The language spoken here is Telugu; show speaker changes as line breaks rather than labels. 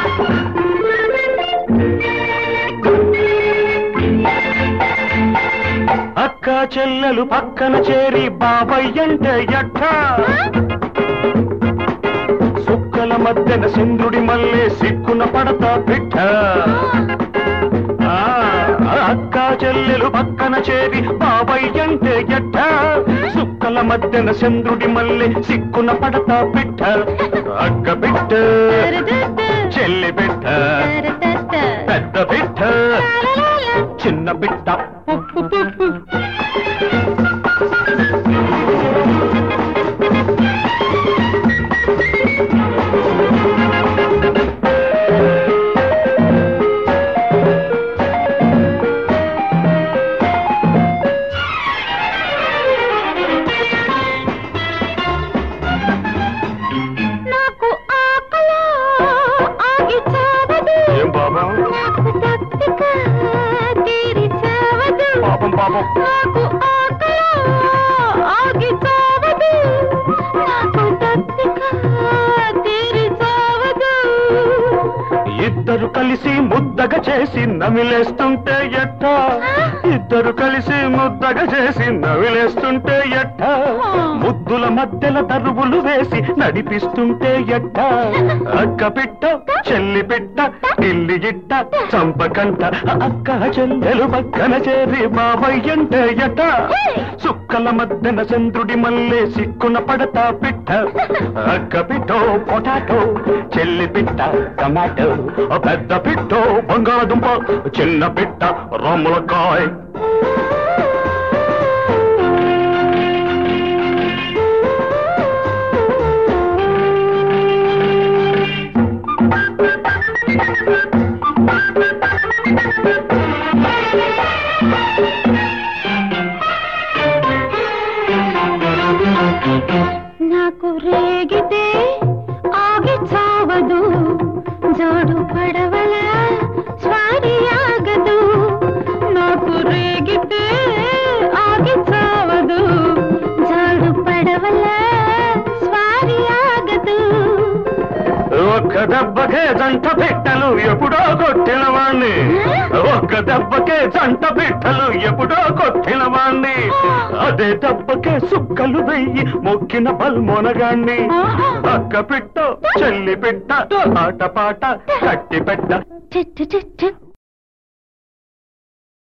అక్క చెల్లెలు పక్కన చేరి బాబాయ్ అంటే ఎట్ట సుక్కల మధ్యన చంద్రుడి మల్లె సిక్కున పడతా బిడ్డ ఆ, అక్క చెల్లెలు పక్కన చేరి బాబాయ్ అంటే ఎట్ట సుక్కల మధ్యన చంద్రుడి మల్లె సిక్కున పడతా బిడ్డ అక్క బిడ్డ చెల్లి బిడ్డ పెద్ద బిడ్డ చిన్న బిడ్డ
నాకు ఆకలో ఆగి చావదు
ఏం బాబా
నాకు దప్పిక తీరి చావదు
పాపం పాపం
నాకు ఆకలో ఆగి చావదు నాకు దప్పిక తీరి చావదు
ఇద్దరు కలిసి ముద్దగా చేసి నమిలేస్తుంటే ఎట్ట ఇద్దరు కలిసి ముద్దగా చేసి నవిలేస్తుంటే ఎట్ట ముద్దుల మధ్యల తరువులు వేసి నడిపిస్తుంటే ఎట్ట అక్క పిట్ట చెల్లి పిట్ట ఇల్లి గిట్ట చంపకంట అక్క చెల్లెలు పక్కన చేరి బాబయ్య అంటే ఎట్ట సుక్కల మధ్యన చంద్రుడి మల్లె సిక్కున పడతా పిట్ట అక్క పిట్టో పొటాటో చెల్లి పిట్ట టమాటో ఓ పెద్ద పిట్టో బంగాళదుంప చిన్న పిట్ట రొమ్మలకాయ్
నాకు రేగితే ఆగి చావదు జోడు పడవల స్వారి ఆగదు నాకు రేగితే ఆగి చావదు జోడు పడవల స్వారి ఆగదు
ఒక్క దెబ్బకే జంట పిట్టలు ఎప్పుడో కొట్టిన వాణ్ణి ఒక్క దెబ్బకే జంట పిట్టలు ఎప్పుడో కొట్టిన వాణ్ణి అదే దెబ్బకే సుక్కలు వెయ్యి మొక్కిన బల్మొనగాణ్ణి అక్క పిట్ట చెల్లి పిట్ట ఆట పాట కట్టి పెట్ట
చిట్టు చిట్టు